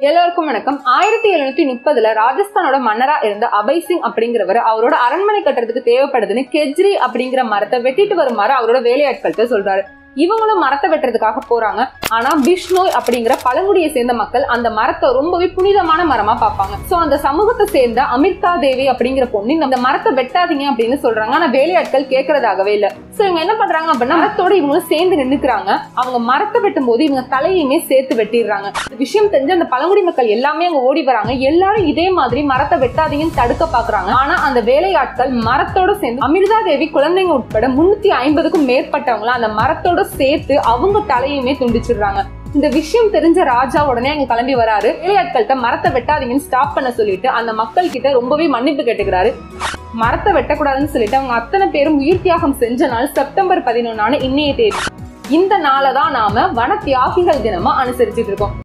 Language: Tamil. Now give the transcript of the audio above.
எல்லாருக்கும் வணக்கம் ஆயிரத்தி எழுநூத்தி முப்பதுல ராஜஸ்தானோட மன்னரா இருந்த அபய் சிங் அப்படிங்கிறவர் அவரோட அரண்மனை கட்டுறதுக்கு தேவைப்படுதுன்னு கெஜ்ரி அப்படிங்கிற மரத்தை வெட்டிட்டு வருமாறு அவரோட வேலையாட்கள்கிட்ட சொல்றாரு இவங்களும் மரத்தை வெட்டுறதுக்காக போறாங்க ஆனா பிஷ்னோய் அப்படிங்கிற பழங்குடியை சேர்ந்த மக்கள் அந்த மரத்தை ரொம்பவே புனிதமான மரமா பார்ப்பாங்க சோ அந்த சமூகத்தை சேர்ந்த அமிர்தா தேவி அப்படிங்கிற பொண்ணு இந்த மரத்தை வெட்டாதீங்க அப்படின்னு சொல்றாங்க ஆனா வேலையாட்கள் கேட்கறதாகவே இல்ல சோ இவங்க என்ன பண்றாங்க அப்படின்னா மரத்தோட இவங்களும் சேர்ந்து நின்னுக்கிறாங்க அவங்க மரத்தை வெட்டும் போது இவங்க தலையுமே சேர்த்து வெட்டிடுறாங்க இந்த விஷயம் தெரிஞ்சு அந்த பழங்குடி மக்கள் எல்லாமே அங்க ஓடி வராங்க எல்லாரும் இதே மாதிரி மரத்தை வெட்டாதீங்கன்னு தடுக்க பாக்குறாங்க ஆனா அந்த வேலையாட்கள் மரத்தோட சேர்ந்து அமிர்தா தேவி குழந்தைங்க உட்பட முன்னூத்தி ஐம்பதுக்கும் மேற்பட்டவங்கள அந்த மரத்தோட சேர்த்து அவங்க தலையுமே துண்டிச்சிடுறாங்க இந்த விஷயம் தெரிஞ்ச ராஜா உடனே அங்க கிளம்பி வராரு வேலையாட்கள்கிட்ட மரத்தை வெட்டாதீங்கன்னு ஸ்டாப் பண்ண சொல்லிட்டு அந்த மக்கள் கிட்ட ரொம்பவே மன்னிப்பு கேட்டுக்கிறாரு மரத்தை வெட்டக்கூடாதுன்னு சொல்லிட்டு அவங்க அத்தனை பேரும் உயிர் தியாகம் செஞ்ச நாள் செப்டம்பர் பதினொன்னான இன்னைய தேதி இந்த நாளை தான் நாம வன தியாகிகள் தினமா அனுசரிச்சுட்டு இருக்கோம்